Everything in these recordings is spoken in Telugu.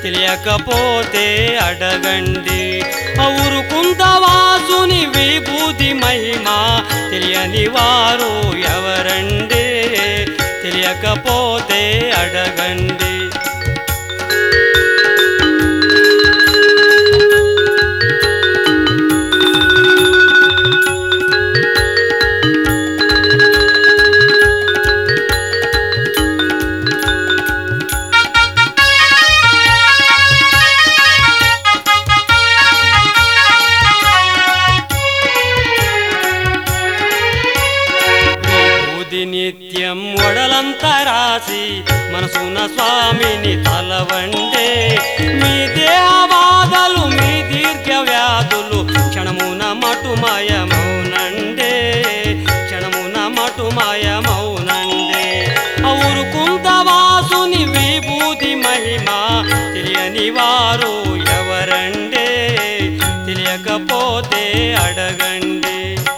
తెలియకపోతే అడగండి ఊరు కుందవాసుని విభూతి మహిమ తెలియని వారు ఎవరండి తెలియకపోతే అడగండి విభూది నిత్యం ఒడలంతా రాసి మనసున స్వామిని తలవండే మీ దేహవాదలు మీ దీర్ఘ వ్యాధులు క్షణమున మటుమయమౌనండే క్షణమున మటుమయమౌనండే ఔరు కుందవాసుని విభూతి మహిమ తెలియని వారు ఎవరండే తెలియకపోతే అడగండి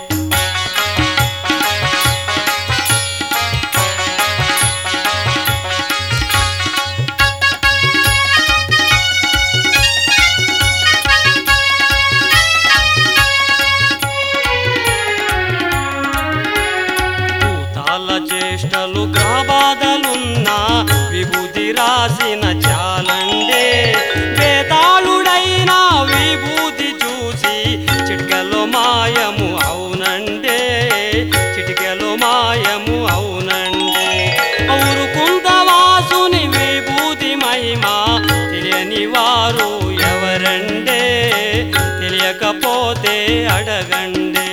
భూతాల చేష్టలు గ్రహబాధలున్నా విభూతి రాసిన చాలండే వేతాళుడైన విభూతి చూసి చిటికెలో మాయము అవునండే చిటికెలో మాయము అవునండే ఔరు కుందవాసుని విభూతి మహిమ తెలియని వారు ఎవరండే తెలియకపోతే అడగండి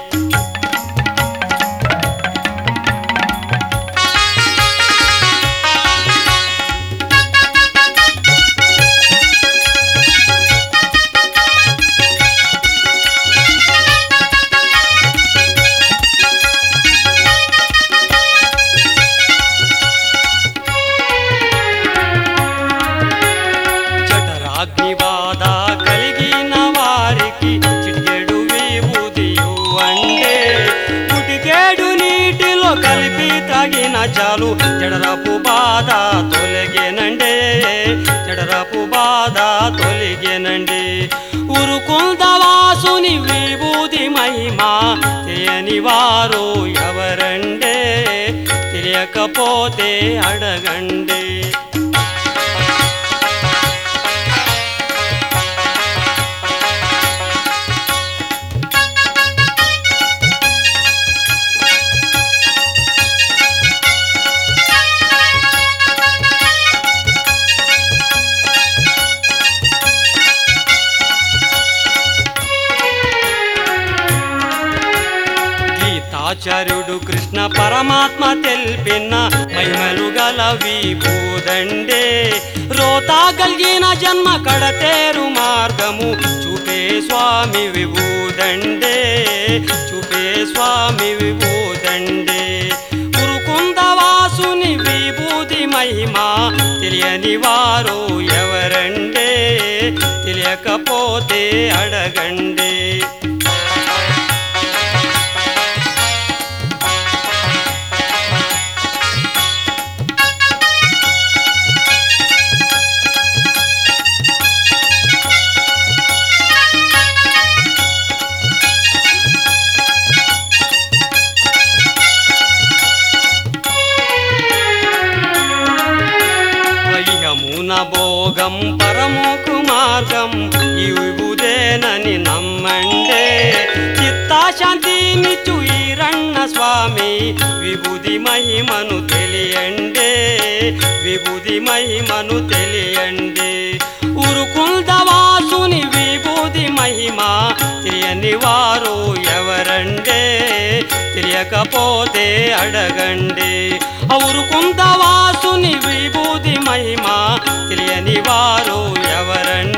జఠరాగ్నిబాధ కలిగిన వారికి చిటికెడు విభూతియు అంటే పుటికేడు నీటిలో కలిపి తగిన చాలు జడరపు బాధ తొలగేనండే జడరపు బాధ తొలగేనండి ఉరుకుందవాసుని విభూతి మహిమ తెలియని వారు ఎవరండే తెలియకపోతే అడగండి గీతాచార్యుడు కృష్ణ పరమాత్మ తెల్పిన మహిమలు గల విభూదండే రోతా కలిగిన జన్మ కడతేరు మార్గము చూపే స్వామి విభూదండే చూపే స్వామి విభూదండే ఉరుకుందవాసుని విభూతి మహిమ తెలియని వారు ఎవరండే తెలియకపోతే అడగండి ఇహమున భోగం పరమోకు మార్గం ఈ విభుదేనని నమ్మండే చిత్తాశాంతినిచ్చు ఈరన్న స్వామి విభూది మహిమను తెలియండే విభూది మహిమను తెలియండి ఉరుకుందవాసుని విభూది మహిమ తెలియని వారు ఎవరండే తెలియకపోతే అడగండి ఔరుకుందవాసుని విభూతి మహిమ తెలియని వారు ఎవరండి